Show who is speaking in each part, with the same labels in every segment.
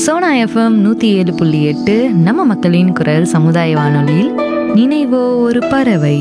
Speaker 1: Sona FM நூற்றி ஏழு புள்ளி எட்டு நம்ம மக்களின் குரல் சமுதாய வானொலியில் நினைவோ ஒரு பறவை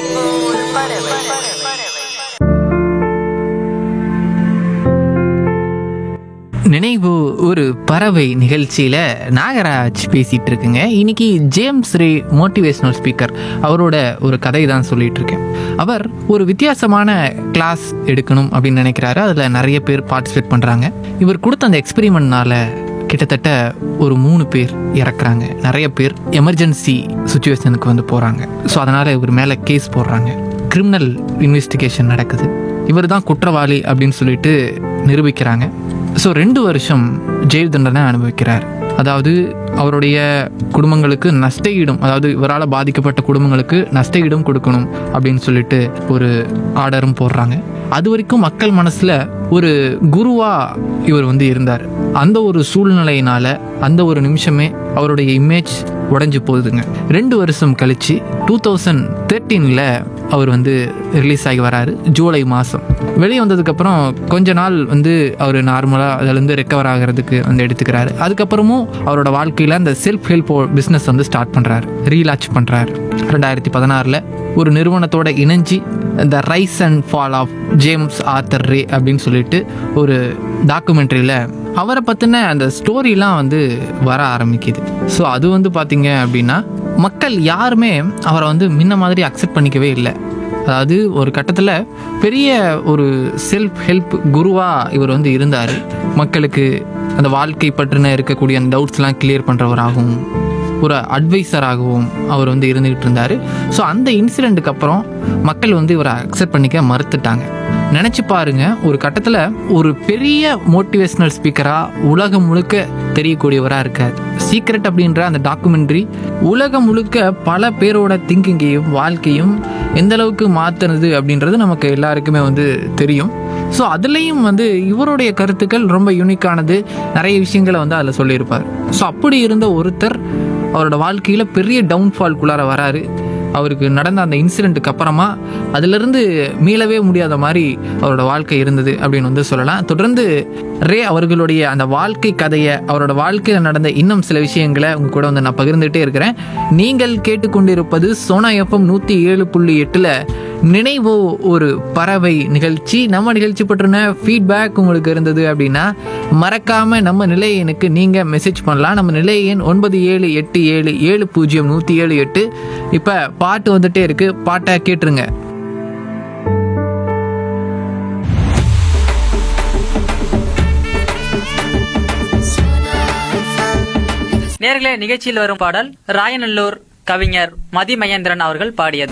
Speaker 2: நினைவு ஒரு பறவை நிகழ்ச்சியில் நாகராஜ் பேசிகிட்டு இருக்குங்க இன்னைக்கு ஜேம்ஸ் ரே மோட்டிவேஷனல் ஸ்பீக்கர் அவரோட ஒரு கதை தான் சொல்லிட்டு இருக்கேன் அவர் ஒரு வித்தியாசமான கிளாஸ் எடுக்கணும் அப்படின்னு நினைக்கிறாரு அதில் நிறைய பேர் பார்ட்டிசிபேட் பண்ணுறாங்க இவர் கொடுத்த அந்த எக்ஸ்பெரிமெண்ட்னால கிட்டத்தட்ட ஒரு மூணு பேர் இறக்குறாங்க நிறைய பேர் எமர்ஜென்சி சுச்சுவேஷனுக்கு வந்து போகிறாங்க ஸோ அதனால் இவர் மேலே கேஸ் போடுறாங்க கிரிமினல் இன்வெஸ்டிகேஷன் நடக்குது இவர் தான் குற்றவாளி அப்படின்னு சொல்லிட்டு நிரூபிக்கிறாங்க ஸோ ரெண்டு வருஷம் ஜெயில் தண்டனை அனுபவிக்கிறார் அதாவது அவருடைய குடும்பங்களுக்கு நஷ்ட ஈடும் அதாவது இவரால் பாதிக்கப்பட்ட குடும்பங்களுக்கு நஷ்ட ஈடும் கொடுக்கணும் அப்படின்னு சொல்லிட்டு ஒரு ஆர்டரும் போடுறாங்க அது வரைக்கும் மக்கள் மனசில் ஒரு குருவா இவர் வந்து இருந்தார் அந்த ஒரு சூழ்நிலையினால அந்த ஒரு நிமிஷமே அவருடைய இமேஜ் உடைஞ்சு போகுதுங்க ரெண்டு வருஷம் கழிச்சு டூ தௌசண்ட் தேர்ட்டீனில் அவர் வந்து ரிலீஸ் ஆகி வராரு ஜூலை மாதம் வெளியே வந்ததுக்கப்புறம் கொஞ்ச நாள் வந்து அவர் நார்மலாக அதுலேருந்து ரெக்கவர் ஆகிறதுக்கு வந்து எடுத்துக்கிறாரு அதுக்கப்புறமும் அவரோட வாழ்க்கையில் அந்த செல்ஃப் ஹெல்ப் பிஸ்னஸ் வந்து ஸ்டார்ட் பண்ணுறாரு ரீலான்ச் பண்ணுறாரு ரெண்டாயிரத்தி பதினாறில் ஒரு நிறுவனத்தோட இணைஞ்சி இந்த rise and fall of James Arthur Ray அப்படின்னு சொல்லிட்டு ஒரு டாக்குமெண்ட்ரியில் அவரை பற்றின அந்த ஸ்டோரிலாம் வந்து வர ஆரம்பிக்குது ஸோ அது வந்து பார்த்தீங்க அப்படின்னா மக்கள் யாருமே அவரை வந்து முன்ன மாதிரி அக்செப்ட் பண்ணிக்கவே இல்லை அதாவது ஒரு கட்டத்தில் பெரிய ஒரு செல்ஃப் ஹெல்ப் குருவாக இவர் வந்து இருந்தார் மக்களுக்கு அந்த வாழ்க்கை பற்றின இருக்கக்கூடிய அந்த டவுட்ஸ்லாம் கிளியர் பண்ணுறவராகவும் ஒரு அட்வைசராகவும் அவர் வந்து இருந்துகிட்டு இருந்தார் ஸோ அந்த இன்சிடெண்ட்டுக்கு அப்புறம் மக்கள் வந்து இவரை அக்செப்ட் பண்ணிக்க மறுத்துட்டாங்க நினச்சி பாருங்க ஒரு கட்டத்தில் ஒரு பெரிய மோட்டிவேஷ்னல் ஸ்பீக்கராக உலகம் முழுக்க தெரியக்கூடியவராக இருக்கார் சீக்ரெட் அப்படின்ற அந்த டாக்குமெண்ட்ரி உலகம் முழுக்க பல பேரோட திங்கிங்கையும் வாழ்க்கையும் எந்த அளவுக்கு மாற்றுனது அப்படின்றது நமக்கு எல்லாருக்குமே வந்து தெரியும் ஸோ அதுலேயும் வந்து இவருடைய கருத்துக்கள் ரொம்ப யூனிக்கானது நிறைய விஷயங்களை வந்து அதில் சொல்லியிருப்பார் ஸோ அப்படி இருந்த ஒருத்தர் அவரோட வாழ்க்கையில் பெரிய டவுன்ஃபால்குள்ளார வராரு அவருக்கு நடந்த அந்த இன்சிடெண்ட்டுக்கு அப்புறமா அதிலிருந்து மீளவே முடியாத மாதிரி அவரோட வாழ்க்கை இருந்தது அப்படின்னு வந்து சொல்லலாம் தொடர்ந்து ரே அவர்களுடைய அந்த வாழ்க்கை கதையை அவரோட வாழ்க்கையில் நடந்த இன்னும் சில விஷயங்களை உங்க கூட வந்து நான் பகிர்ந்துகிட்டே இருக்கிறேன் நீங்கள் கேட்டுக்கொண்டிருப்பது சோனா எஃப்எம் நூற்றி ஏழு புள்ளி எட்டில் நினைவோ ஒரு பறவை நிகழ்ச்சி நம்ம நிகழ்ச்சி பற்றின ஃபீட்பேக் உங்களுக்கு இருந்தது அப்படின்னா மறக்காம நம்ம நிலைய எண்ணுக்கு நீங்க மெசேஜ் பண்ணலாம் நம்ம நிலைய எண் ஒன்பது ஏழு எட்டு ஏழு ஏழு பூஜ்ஜியம் நூற்றி ஏழு எட்டு இப்போ பாட்டு வந்துட்டே இருக்கு பாட்டை கேட்டுருங்க
Speaker 3: நேர்களே நிகழ்ச்சியில் வரும் பாடல் ராயநல்லூர் கவிஞர் மதி மகேந்திரன் அவர்கள் பாடியது